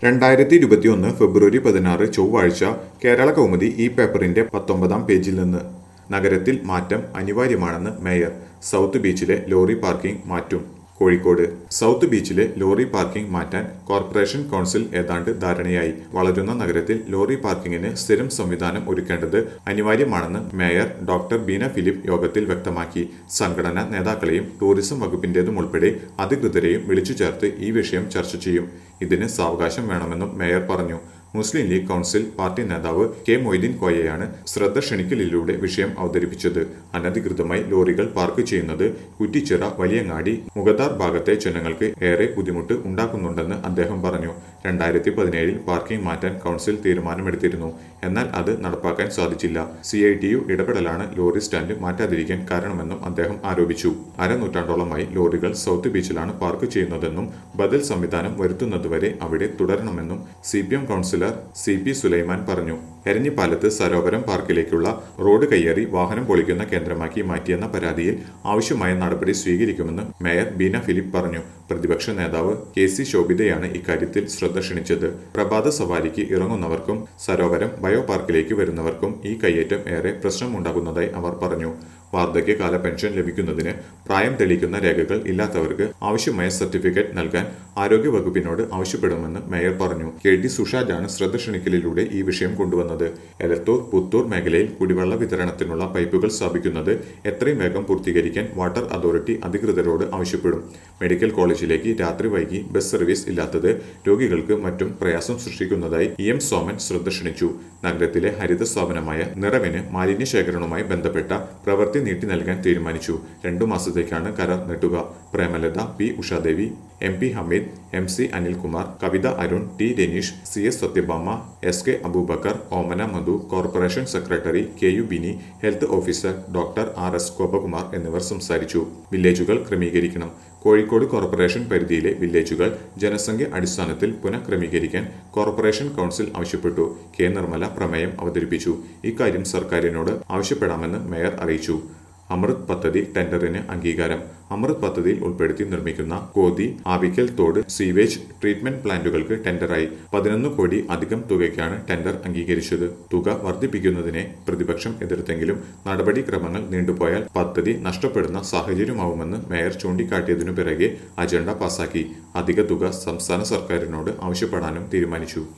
രണ്ടായിരത്തി ഇരുപത്തിയൊന്ന് ഫെബ്രുവരി പതിനാറ് ചൊവ്വാഴ്ച കേരള കൗമുദി ഈ പേപ്പറിന്റെ പത്തൊമ്പതാം പേജിൽ നിന്ന് നഗരത്തിൽ മാറ്റം അനിവാര്യമാണെന്ന് മേയർ സൗത്ത് ബീച്ചിലെ ലോറി പാർക്കിംഗ് മാറ്റും കോഴിക്കോട് സൗത്ത് ബീച്ചിലെ ലോറി പാർക്കിംഗ് മാറ്റാൻ കോർപ്പറേഷൻ കൗൺസിൽ ഏതാണ്ട് ധാരണയായി വളരുന്ന നഗരത്തിൽ ലോറി പാർക്കിങ്ങിന് സ്ഥിരം സംവിധാനം ഒരുക്കേണ്ടത് അനിവാര്യമാണെന്ന് മേയർ ഡോക്ടർ ബീന ഫിലിപ്പ് യോഗത്തിൽ വ്യക്തമാക്കി സംഘടനാ നേതാക്കളെയും ടൂറിസം വകുപ്പിന്റേതും ഉൾപ്പെടെ അധികൃതരെയും വിളിച്ചു ചേർത്ത് ഈ വിഷയം ചർച്ച ചെയ്യും ഇതിന് സാവകാശം വേണമെന്നും മേയർ പറഞ്ഞു മുസ്ലിം ലീഗ് കൗൺസിൽ പാർട്ടി നേതാവ് കെ മൊയ്തീൻ കോയയാണ് ശ്രദ്ധ ക്ഷണിക്കലിലൂടെ വിഷയം അവതരിപ്പിച്ചത് അനധികൃതമായി ലോറികൾ പാർക്ക് ചെയ്യുന്നത് കുറ്റിച്ചിറ വലിയങ്ങാടി മുഗദാർ ഭാഗത്തെ ജനങ്ങൾക്ക് ഏറെ ബുദ്ധിമുട്ട് ഉണ്ടാക്കുന്നുണ്ടെന്ന് അദ്ദേഹം പറഞ്ഞു രണ്ടായിരത്തി പതിനേഴിൽ പാർക്കിംഗ് മാറ്റാൻ കൗൺസിൽ തീരുമാനമെടുത്തിരുന്നു എന്നാൽ അത് നടപ്പാക്കാൻ സാധിച്ചില്ല സി ഐ ടി യു ഇടപെടലാണ് ലോറി സ്റ്റാൻഡ് മാറ്റാതിരിക്കാൻ കാരണമെന്നും അദ്ദേഹം ആരോപിച്ചു അരനൂറ്റാണ്ടോളമായി ലോറികൾ സൗത്ത് ബീച്ചിലാണ് പാർക്ക് ചെയ്യുന്നതെന്നും ബദൽ സംവിധാനം വരുത്തുന്നതുവരെ അവിടെ തുടരണമെന്നും C P M councillor C P Sulaiman പറഞ്ഞു എരഞ്ഞിപ്പാലത്ത് സരോവരം പാർക്കിലേക്കുള്ള റോഡ് കയ്യേറി വാഹനം പൊളിക്കുന്ന കേന്ദ്രമാക്കി മാറ്റിയെന്ന പരാതിയിൽ ആവശ്യമായ നടപടി സ്വീകരിക്കുമെന്ന് മേയർ ബീന ഫിലിപ്പ് പറഞ്ഞു പ്രതിപക്ഷ നേതാവ് കെ സി ശോഭിതയാണ് ഇക്കാര്യത്തിൽ ശ്രദ്ധ ക്ഷണിച്ചത് പ്രഭാത സവാരിക്ക് ഇറങ്ങുന്നവർക്കും സരോവരം ബയോ പാർക്കിലേക്ക് വരുന്നവർക്കും ഈ കയ്യേറ്റം ഏറെ പ്രശ്നമുണ്ടാകുന്നതായി അവർ പറഞ്ഞു വാർദ്ധക്യകാല പെൻഷൻ ലഭിക്കുന്നതിന് പ്രായം തെളിയിക്കുന്ന രേഖകൾ ഇല്ലാത്തവർക്ക് ആവശ്യമായ സർട്ടിഫിക്കറ്റ് നൽകാൻ ആരോഗ്യവകുപ്പിനോട് ആവശ്യപ്പെടുമെന്ന് മേയർ പറഞ്ഞു കെ ടി സുഷാജാണ് ശ്രദ്ധ ക്ഷണിക്കലിലൂടെ ഈ വിഷയം കൊണ്ടുവന്നത് എലത്തൂർ പുത്തൂർ മേഖലയിൽ കുടിവെള്ള വിതരണത്തിനുള്ള പൈപ്പുകൾ സ്ഥാപിക്കുന്നത് എത്രയും വേഗം പൂർത്തീകരിക്കാൻ വാട്ടർ അതോറിറ്റി അധികൃതരോട് ആവശ്യപ്പെടും മെഡിക്കൽ കോളേജിലേക്ക് രാത്രി വൈകി ബസ് സർവീസ് ഇല്ലാത്തത് രോഗികൾക്ക് മറ്റും പ്രയാസം സൃഷ്ടിക്കുന്നതായി ഇ എം സോമൻ ശ്രദ്ധ ക്ഷണിച്ചു നഗരത്തിലെ ഹരിത സ്ഥാപനമായ നിറവിന് മാലിന്യ ശേഖരണവുമായി ബന്ധപ്പെട്ട പ്രവൃത്തി നീട്ടി നൽകാൻ തീരുമാനിച്ചു രണ്ടു മാസത്തേക്കാണ് കരാർ നീട്ടുക Premalatha P Ushadevi M P Hameed M C Anilkumar Kavitha Arun T Raneesh C S Sathyabhama S K Aboobacker Omana Madhu corporation secretary K U Bini health officer doctor R S Gopakumar എന്നിവർ സംസാരിച്ചു വില്ലേജുകൾ ക്രമീകരിക്കണം കോഴിക്കോട് കോർപ്പറേഷൻ പരിധിയിലെ വില്ലേജുകൾ ജനസംഖ്യ അടിസ്ഥാനത്തിൽ പുനഃക്രമീകരിക്കാൻ കോർപ്പറേഷൻ കൗൺസിൽ ആവശ്യപ്പെട്ടു കെ നിർമ്മല പ്രമേയം അവതരിപ്പിച്ചു ഇക്കാര്യം സർക്കാരിനോട് ആവശ്യപ്പെടാമെന്ന് മേയർ അറിയിച്ചു അമൃത് പദ്ധതി ടെൻഡറിന് അംഗീകാരം അമൃത് പദ്ധതിയിൽ ഉൾപ്പെടുത്തി നിർമ്മിക്കുന്ന കോതി ആവിക്കൽ തോട് സീവേജ് ട്രീറ്റ്മെന്റ് പ്ലാന്റുകൾക്ക് ടെൻഡറായി പതിനൊന്ന് കോടി അധികം തുകയ്ക്കാണ് ടെൻഡർ അംഗീകരിച്ചത് തുക വർദ്ധിപ്പിക്കുന്നതിനെ പ്രതിപക്ഷം എതിർത്തെങ്കിലും നടപടിക്രമങ്ങൾ നീണ്ടുപോയാൽ പദ്ധതി നഷ്ടപ്പെടുന്ന സാഹചര്യമാവുമെന്ന് മേയർ ചൂണ്ടിക്കാട്ടിയതിനു പിറകെ അജണ്ട പാസാക്കി അധിക തുക സംസ്ഥാന സർക്കാരിനോട് ആവശ്യപ്പെടാനും തീരുമാനിച്ചു